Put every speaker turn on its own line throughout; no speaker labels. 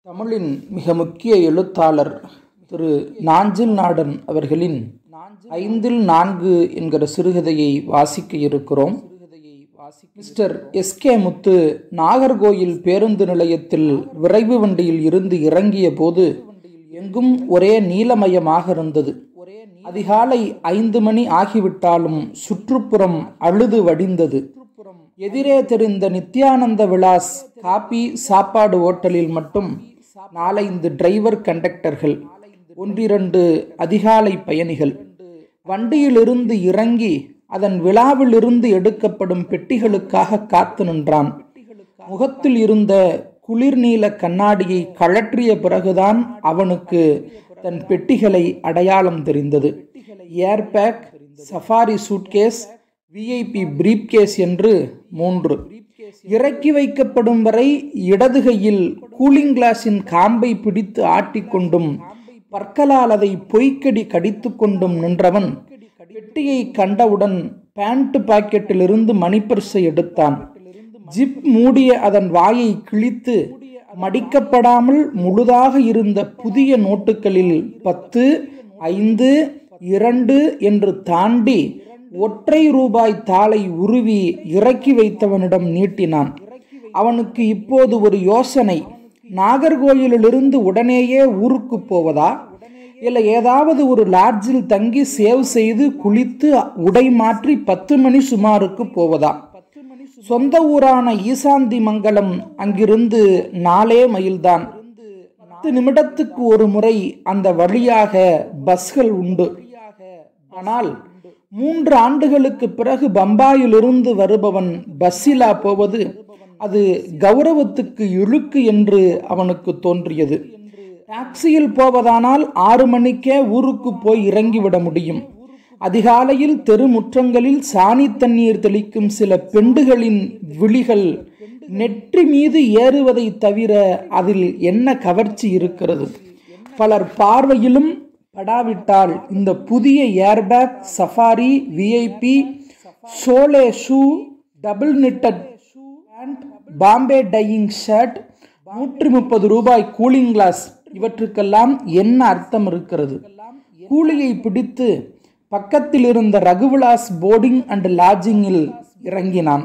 தமிழின் மிக முக்கிய எழுத்தாளர் திரு நாஞ்சில் நாடன் அவர்களின் ஐந்தில் நான்கு என்கிற சிறுகதையை வாசிக்க இருக்கிறோம் mister S K Muthu Nagercoil பேருந்து நிலையத்தில் விரைவு வண்டியில் இருந்து இறங்கிய போது எங்கும் ஒரே நீலமயமாக இருந்தது அதிகாலை ஐந்து மணி ஆகிவிட்டாலும் சுற்றுப்புறம் அழுது வடிந்தது எதிரே தெரிந்த நித்யானந்த விலாஸ் காபி சாப்பாடு ஓட்டலில் மட்டும் நாலைந்து டிரைவர் கண்டக்டர்கள் ஒன்றிரண்டு அதிகாலை பயணிகள் வண்டியிலிருந்து இறங்கி அதன் விழாவிலிருந்து எடுக்கப்படும் பெட்டிகளுக்காக காத்து நின்றான் முகத்தில் இருந்த குளிர்நீல கண்ணாடியை கழற்றிய பிறகுதான் அவனுக்கு தன் பெட்டிகளை அடையாளம் தெரிந்தது airbag Safari suitcase VIP briefcase என்று மூன்று இறக்கி வைக்கப்படும் வரை இடது கையில் கூலிங் கிளாஸின் காம்பை பிடித்து ஆட்டிக்கொண்டும் பற்களால் அதை பொய்க்கடி கடித்து கொண்டும் நின்றவன் பெட்டியை கண்டவுடன் பேண்ட் பாக்கெட்டிலிருந்து மணிப்பர்ஸை எடுத்தான் ஜிப் மூடிய அதன் வாயை கிழித்து மடிக்கப்படாமல் முழுதாக இருந்த புதிய நோட்டுகளில் பத்து ஐந்து இரண்டு என்று தாண்டி ஒற்றை ரூபாய் தாளை உருவி இறக்கி வைத்தவனிடம் நீட்டினான் அவனுக்கு இப்போது ஒரு யோசனை நாகர்கோயிலிலிருந்து உடனேயே ஊருக்கு போவதா இல்லை ஏதாவது ஒரு லாட்ஜில் தங்கி சேவ் செய்து குளித்து உடை மாற்றி பத்து மணி சுமாருக்கு போவதா சொந்த ஊரான ஈசாந்தி மங்கலம் அங்கிருந்து நாலே மைல்தான் பத்து நிமிடத்துக்கு ஒரு முறை அந்த வழியாக பஸ்கள் உண்டு ஆனால் மூன்று ஆண்டுகளுக்கு பிறகு பம்பாயிலிருந்து வருபவன் பஸ்ஸிலா போவது அது கௌரவத்துக்கு இழுக்கு என்று அவனுக்கு தோன்றியது டாக்ஸியில் போவதானால் ஆறு மணிக்கே ஊருக்கு போய் இறங்கிவிட முடியும் அதிகாலையில் தெருமுற்றங்களில் சாணி தண்ணீர் தெளிக்கும் சில பெண்டுகளின் விழிகள் நெற்றி மீது ஏறுவதை தவிர அதில் என்ன கவர்ச்சி இருக்கிறது பலர் பார்வையிலும் படாவிட்டால் இந்த புதிய airbag Safari VIP sole shoe double knitted pant Bombay dyeing shirt நூற்றி முப்பது ரூபாய் கூலிங் கிளாஸ் இவற்றுக்கெல்லாம் என்ன அர்த்தம் இருக்கிறது கூலியை பிடித்து பக்கத்தில் இருந்த ரகுவிலாஸ் போர்டிங் அண்ட் லாட்ஜிங்கில் இறங்கினான்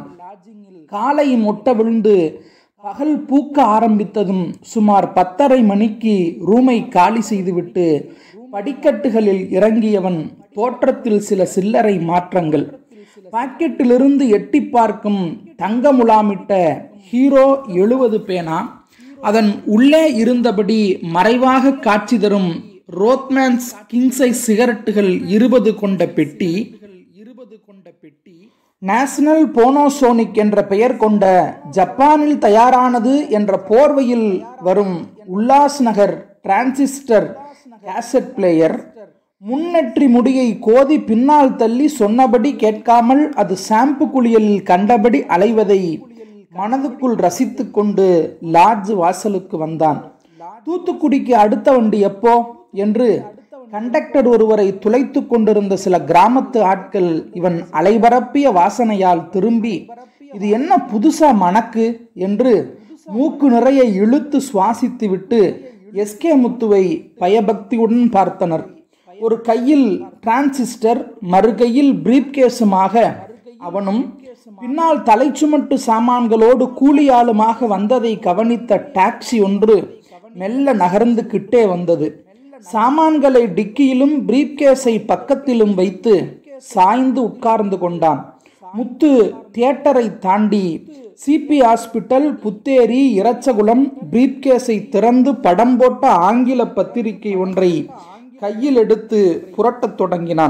காலை மொட்ட விழுந்து பகல் பூக்க ஆரம்பித்ததும் சுமார் பத்தரை மணிக்கு ரூமை காலி செய்துவிட்டு படிக்கட்டுகளில் இறங்கியவன் தோற்றத்தில் சில சில்லறை மாற்றங்கள் பாக்கெட்டிலிருந்து எட்டி பார்க்கும் தங்க முலாமிட்ட ஹீரோ எழுவது பேனா அதன் உள்ளே இருந்தபடி மறைவாக காட்சி தரும் ரோத்மேன்ஸ் கிங்ஸை சிகரெட்டுகள் இருபது கொண்ட பெட்டி இருபது கொண்ட பெட்டி நேஷனல் போனோசோனிக் என்ற பெயர் கொண்ட ஜப்பானில் தயாரானது என்ற போர்வையில் வரும் Ulhas Nagar transistor cassette player முன்னெற்றி முடியை கோதி பின்னால் தள்ளி சொன்னபடி கேட்காமல் அது சாம்பு குளியலில் கண்டபடி அலைவதை மனதுக்குள் ரசித்து கொண்டு லாட்ஜ் வாசலுக்கு வந்தான் தூத்துக்குடிக்கு அடுத்த வண்டி எப்போ என்று கண்டக்டர் ஒருவரை துளைத்து கொண்டிருந்த சில கிராமத்து ஆட்கள் இவன் அலைபரப்பிய வாசனையால் திரும்பி இது என்ன புதுசா மணக்கு என்று மூக்கு நிறைய இழுத்து சுவாசித்து விட்டு எஸ்கே முத்துவை பயபக்தியுடன் பார்த்தனர் ஒரு கையில் டிரான்சிஸ்டர் மறுகையில் பிரீப்கேஸுமாக அவனும் பின்னால் தலைச்சுமட்டு சாமான்களோடு கூலியாளுமாக வந்ததை கவனித்த டாக்ஸி ஒன்று மெல்ல நகர்ந்து கிட்டே வந்தது சாமான்களை டிக்கியிலும் பிரீப்கேஸை பக்கத்திலும் வைத்து சாய்ந்து உட்கார்ந்து கொண்டான் முத்து தியேட்டரை தாண்டி சிபி ஹாஸ்பிட்டல் புத்தேரி இரச்சகுளம் பிரீப்கேஸை திறந்து படம் போட்ட ஆங்கில பத்திரிகை ஒன்றை கையில் எடுத்து புரட்டத் தொடங்கினான்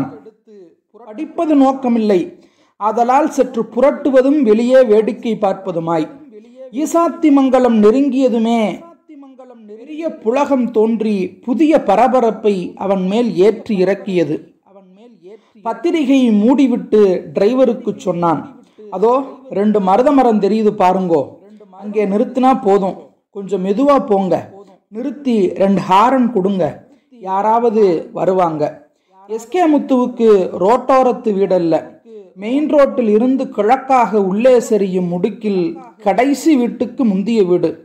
படிப்பது நோக்கமில்லை ஆதலால் சற்று புரட்டுவதும் வெளியே வேடிக்கை பார்ப்பதுமாய் ஈசாத்திமங்கலம் நெருங்கியதுமே பெரிய புலகம் தோன்றி புதிய பரபரப்பை அவன் மேல் ஏற்றி இறக்கியது பத்திரிகையை மூடிவிட்டு டிரைவருக்கு சொன்னான் அதோ ரெண்டு மருத மரம் தெரியுது பாருங்கோ அங்கே நிறுத்தினா போதும் கொஞ்சம் மெதுவா போங்க நிறுத்தி ரெண்டு ஹாரன் கொடுங்க யாராவது வருவாங்க எஸ்கே முத்துவுக்கு ரோட்டோரத்து வீடல்ல மெயின் ரோட்டில் இருந்து கிழக்காக உள்ளே செரியும் முடுக்கில் கடைசி வீட்டுக்கு முந்திய வீடு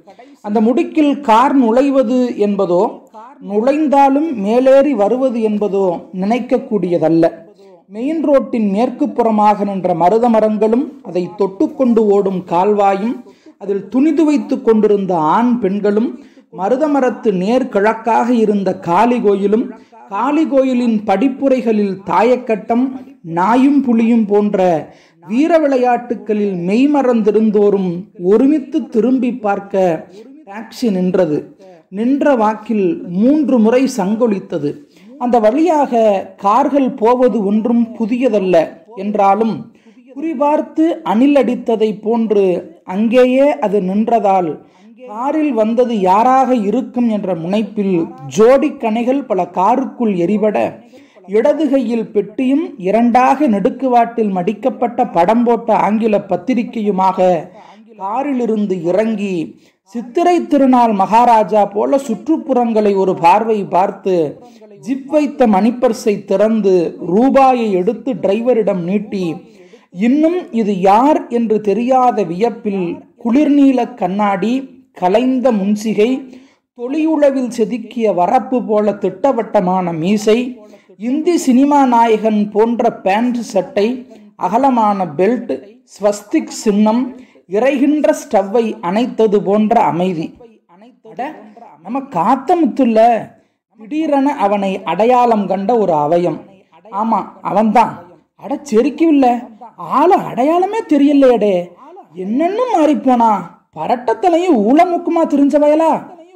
அந்த முடுக்கில் கார் நுழைவது என்பதோ நுழைந்தாலும் மேலேறி வருவது என்பதோ நினைக்கக்கூடியதல்ல மெயின் ரோட்டின் மேற்கு புறமாக நின்ற மருத மரங்களும் அதை தொட்டுக்கொண்டு ஓடும் கால்வாயும் அதில் துணிது வைத்து கொண்டிருந்த ஆண் பெண்களும் மருத மரத்து நேர் கிழக்காக இருந்த காளி கோயிலும் காளி கோயிலின் படிப்புரைகளில் தாயக்கட்டம் நாயும் புலியும் போன்ற வீர விளையாட்டுகளில் மெய்மறந்திருந்தோரும் ஒருமித்து திரும்பி பார்க்க டாக்ஸி நின்றது நின்ற வாக்கில் மூன்று முறை சங்கொலித்தது அந்த வழியாக கார்கள் போவது ஒன்றும் புதியதல்ல என்றாலும் குறிபார்த்து அணில் அடித்ததை போன்று அங்கேயே அது நின்றதால் காரில் வந்தது யாராக இருக்கும் என்ற முனைப்பில் ஜோடி கணைகள் பல காருக்குள் எரிபட இடது கையில் பெட்டியும் இரண்டாக நெடுக்குவாட்டில் மடிக்கப்பட்ட படம் போட்ட ஆங்கில பத்திரிகையுமாக காரிலிருந்து இறங்கி சித்திரை திருநாள் மகாராஜா போல சுற்றுப்புறங்களை ஒரு பார்வை பார்த்து ஜிப் வைத்த மணிப்பர்ஸை திறந்து ரூபாயை எடுத்து டிரைவரிடம் நீட்டி இன்னும் இது யார் என்று தெரியாத வியப்பில் குளிர்நீல கண்ணாடி கலைந்த முன்சிகை தொலியுளவில் செதுக்கிய வரப்பு போல திட்டவட்டமான மீசை இந்தி சினிமா நாயகன் போன்ற பேண்ட் சட்டை அகலமான பெல்ட் ஸ்வஸ்திக் சின்னம் இறைகின்ற ஸ்டவ்வை அணைத்தது போன்ற அமைதி அட, நம்ம காத்தமுத்துல்ல திடீரென அவனை அடையாளம் கண்ட ஒரு அவயம் ஆமா அவன்தான் அட செரிக்கவில்ல ஆள அடையாளமே தெரியலையடே என்னன்னு மாறி போனா பரட்டத்தலையும் ஊளமுக்குமா தெரிஞ்ச வயலா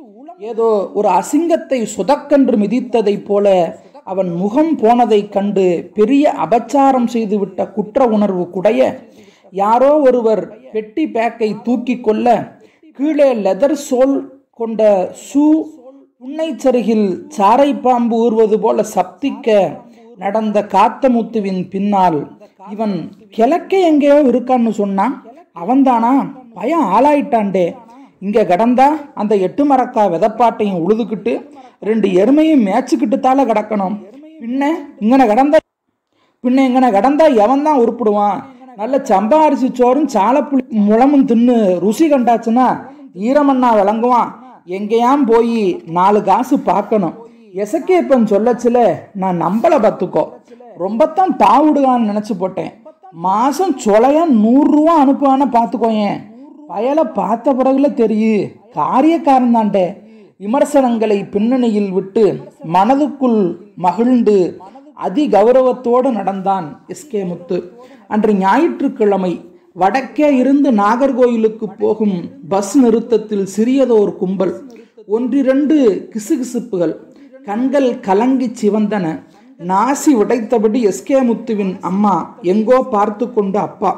ஏதோ ஒரு அசிங்கத்தை சுதக்கன்று மிதித்ததைப் போல அவன் முகம் போனதைக் கண்டு பெரிய அபச்சாரம் செய்துவிட்ட குற்ற உணர்வு குடைய யாரோ ஒருவர் பெட்டி பேக்கை தூக்கி கொள்ள கீழே லெதர் சோல் கொண்ட ஷூ புன்னைச்சருகில் சாரை பாம்பு ஊறுவது போல சப்திக்க நடந்த காத்தமுத்துவின் பின்னால் இவன் கிழக்க எங்கேயோ இருக்கான்னு சொன்னான் அவன்தானா பயம் ஆளாயிட்டான்டே இங்க கடந்தா அந்த எட்டு மரக்கா விதப்பாட்டையும் உழுதுகிட்டு ரெண்டு எருமையும் மேய்ச்சிக்கிட்டு தால கிடக்கணும் பின்ன இங்கன கடந்தா பின்ன இங்கன கடந்தா எவன் தான் உருப்பிடுவான் நல்ல சம்பா அரிசி சோறும் சாலப்புளி முளமும் தின்னு ருசி கண்டாச்சுன்னா ஈரமண்ணா விளங்குவான் எங்கேயாம் போய் நாலு காசு பார்க்கணும் எசக்கேப்பன் சொல்லச்சுல நான் நம்பல பார்த்துக்கோ ரொம்பத்தான் தாவுடுகான்னு நினைச்சு போட்டேன் மாசம் சொலையா நூறு ரூபா அனுப்புவான பார்த்துக்கோயேன் பயலை பார்த்த பிறகுல தெரியுது காரியக்காரன் தாண்டே விமர்சனங்களை பின்னணியில் விட்டு மனதுக்குள் மகிழ்ந்து அதி கௌரவத்தோடு நடந்தான் எஸ்கே முத்து அன்று ஞாயிற்றுக்கிழமை வடக்கே இருந்து நாகர்கோயிலுக்கு போகும் பஸ் நிறுத்தத்தில் சிறியதோர் கும்பல் ஒன்றிரண்டு கிசுகிசுப்புகள் கண்கள் கலங்கி சிவந்தன நாசி உடைத்தபடி எஸ்கே முத்துவின் அம்மா எங்கோ பார்த்து கொண்டு அப்பா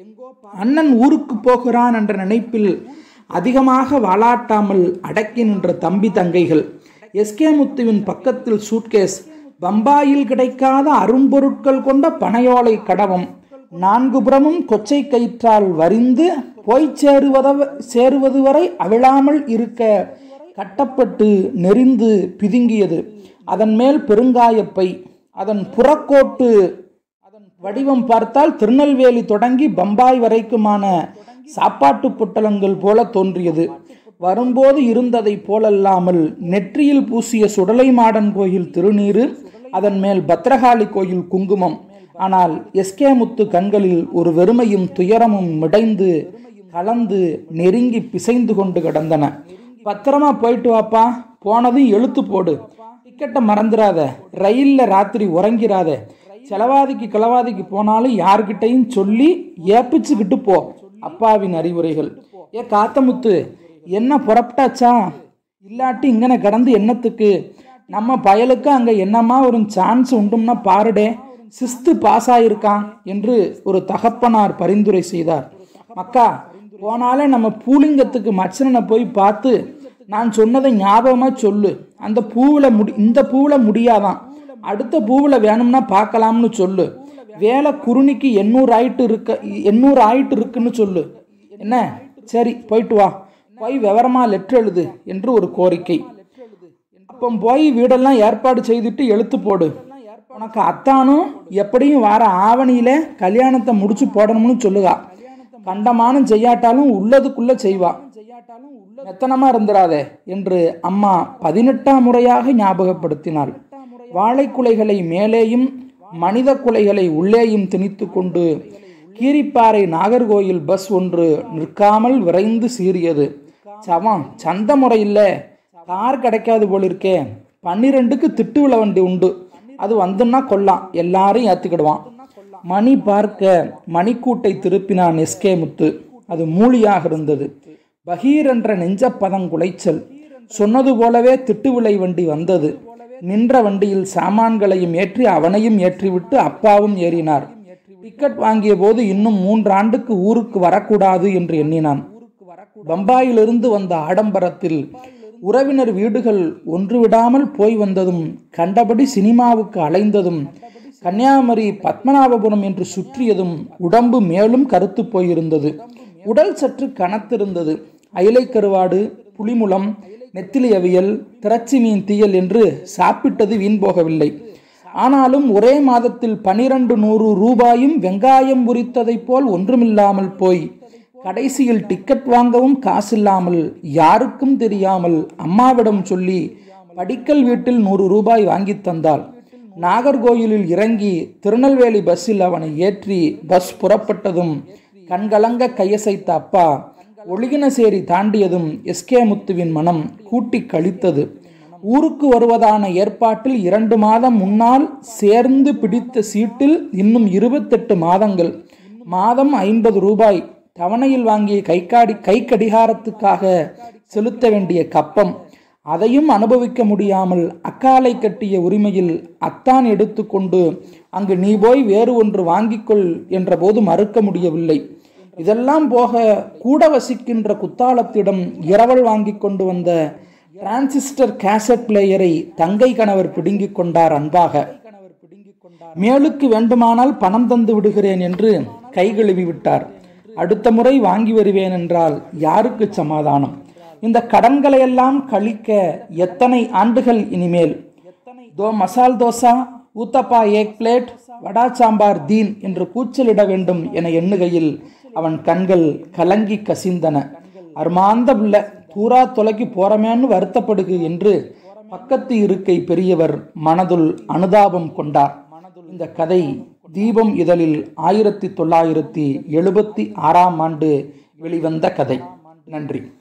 அண்ணன் ஊருக்கு போகிறான் என்ற நினைப்பில் அதிகமாக வாலாட்டாமல் அடக்கி நின்ற தம்பி தங்கைகள் எஸ்கே முத்துவின் பக்கத்தில் சூட்கேஸ் பம்பாயில் கிடைக்காத அரும்பொருட்கள் கொண்ட பனையோலை கடவம் நான்கு புறமும் கொச்சை கயிற்றால் வரிந்து போய் சேருவத சேருவது வரை அவிழாமல் இருக்க கட்டப்பட்டு நெறிந்து பிதுங்கியது அதன் மேல் பெருங்காயப்பை அதன் புறக்கோட்டு அதன் வடிவம் பார்த்தால் திருநெல்வேலி தொடங்கி பம்பாய் வரைக்குமான சாப்பாட்டு பொட்டலங்கள் போல தோன்றியது வரும்போது இருந்ததை போலல்லாமல் நெற்றியில் பூசிய சுடலை மாடன் கோயில் திருநீரு அதன் மேல் பத்ரகாளி கோயில் குங்குமம் ஆனால் எஸ்கே முத்து கண்களில் ஒரு வெறுமையும் துயரமும் மிடைந்து கலந்து நெருங்கி பிசைந்து கொண்டு கிடந்தன பத்திரமா போயிட்டு வாப்பா போனதும் எழுத்து போடு டிக்கெட்டை மறந்துடாத ரயில்ல ராத்திரி உறங்கிறாத செலவாதிக்கு கிளவாதிக்கு போனாலும் யார்கிட்டையும் சொல்லி ஏப்பிச்சுக்கிட்டு போ அப்பாவின் அறிவுரைகள் ஏ காத்தமுத்து என்ன புறப்பட்டாச்சா இல்லாட்டி இங்கன கடந்து என்னத்துக்கு நம்ம பயலுக்கு அங்க என்னமா ஒரு சான்ஸ் உண்டும்னா பாருடே சிஸ்து பாஸ் ஆயிருக்கான் என்று ஒரு தகப்பனார் பரிந்துரை செய்தார் மக்கா போனாலே நம்ம பூலிங்கத்துக்கு மச்சனனை போய் பார்த்து நான் சொன்னதை ஞாபகமா சொல்லு அந்த பூவில் முடி இந்த பூவில் முடியாதான் அடுத்த பூவில் வேணும்னா பார்க்கலாம்னு சொல்லு வேலை குருணிக்கு எண்ணூறு ஆயிட்டு இருக்க எண்ணூறு ஆயிட்டு இருக்குன்னு சொல்லு என்ன சரி போயிட்டு வா போய் விவரமா லெட்டர் எழுது என்று ஒரு கோரிக்கை அப்போ போய் வீடெல்லாம் ஏற்பாடு செய்துட்டு எழுத்து போடு உனக்கு அத்தானும் எப்படியும் வார ஆவணியில கல்யாணத்தை முடிச்சு போடணும்னு சொல்லுகா கண்டமானம் செய்யாட்டாலும் உள்ளதுக்குள்ள செய்வா மெத்தனமா இருந்துராதே என்று அம்மா பதினெட்டாம் முறையாக ஞாபகப்படுத்தினாள் வாழைக்குலைகளை மேலேயும் மனித குலைகளை உள்ளேயும் திணித்து கொண்டு கீரிப்பாறை நாகர்கோயில் பஸ் ஒன்று நிற்காமல் விரைந்து சீறியது சவம் சந்த முறை இல்ல கார் கிடைக்காது போல இருக்கே பன்னிரெண்டுக்கு திட்டு விழ வண்டி உண்டு அது வந்துன்னா கொல்லாம் எல்லாரும் ஏத்துக்கிடுவான் மணி பார்க்க மணிக்கூட்டை திருப்பினான் எஸ்கே முத்து அது மூலியாக இருந்தது பகீர் என்ற நெஞ்சப்பதங்குலைச்சல் சொன்னது போலவே திட்டுவிளை வண்டி வந்தது நின்ற வண்டியில் சாமான்களையும் ஏற்றி அவனையும் ஏற்றிவிட்டு அப்பாவும் ஏறினார் டிக்கெட் வாங்கிய போது இன்னும் மூன்று ஆண்டுக்கு ஊருக்கு வரக்கூடாது என்று எண்ணினான் பம்பாயிலிருந்து வந்த ஆடம்பரத்தில் உறவினர் வீடுகள் ஒன்று விடாமல் போய் வந்ததும் கண்டபடி சினிமாவுக்கு அலைந்ததும் கன்னியாகுமரி பத்மநாபபுரம் என்று சுற்றியதும் உடம்பு மேலும் கருத்து போயிருந்தது உடல் சற்று கனத்திருந்தது அயிலை கருவாடு புளிமுளம் நெத்திலி அவியல் திரச்சி மீன் தீயல் என்று சாப்பிட்டது வீண் போகவில்லை ஆனாலும் ஒரே மாதத்தில் பனிரெண்டு நூறு ரூபாயும் வெங்காயம் உரித்ததைப் போல் ஒன்றுமில்லாமல் போய் கடைசியில் டிக்கெட் வாங்கவும் காசில்லாமல் யாருக்கும் தெரியாமல் அம்மாவிடம் சொல்லி படிக்கல் வீட்டில் நூறு ரூபாய் வாங்கி தந்தாள் நாகர்கோயிலில் இறங்கி திருநெல்வேலி பஸ்ஸில் அவனை ஏற்றி பஸ் புறப்பட்டதும் கண்கலங்க கையசைத்த அப்பா ஒளிகினசேரி தாண்டியதும் எஸ்கே முத்துவின் மனம் கூட்டி கழித்தது ஊருக்கு வருவதான ஏற்பாட்டில் இரண்டு மாதம் முன்னால் சேர்ந்து பிடித்த சீட்டில் இன்னும் இருபத்தெட்டு மாதங்கள் மாதம் ஐம்பது ரூபாய் தவணையில் வாங்கிய கைக்காடி கை கடிகாரத்துக்காக செலுத்த வேண்டிய கப்பம் அதையும் அனுபவிக்க முடியாமல் அக்காலை கட்டிய உரிமையில் அத்தான் எடுத்துக்கொண்டு அங்கு நீ போய் வேறு ஒன்று வாங்கிக்கொள் என்றபோது மறுக்க முடியவில்லை இதெல்லாம் போக கூட வசிக்கின்ற குத்தாலத்திடம் இரவல் வாங்கி கொண்டு வந்த டிரான்சிஸ்டர் கேசட் பிளேயரை தங்கை கணவர் பிடுங்கிக் கொண்டார் அன்பாக மேலுக்கு வேண்டுமானால் பணம் தந்து விடுகிறேன் என்று கை கழுவி விட்டார் அடுத்த முறை வாங்கி வருவேன் என்றால் யாருக்கு சமாதானம் இந்த கடன்களை எல்லாம் கழிக்க எத்தனை ஆண்டுகள் இனிமேல் தோ மசால் தோசா ஊத்தப்பா ஏக் பிளேட் வடா சாம்பார் தீன் என்று கூச்சலிட வேண்டும் என எண்ணுகையில் அவன் கண்கள் கலங்கி கசிந்தன அருமாந்த புள்ள தூரா தொலைக்கு போறமேன்னு வருத்தப்படுகு என்று பக்கத்து இருக்கை பெரியவர் மனதுள் அனுதாபம் கொண்டார் இந்த கதை தீபம் இதழில் ஆயிரத்தி தொள்ளாயிரத்தி எழுபத்தி ஆறாம் ஆண்டு வெளிவந்த கதை நன்றி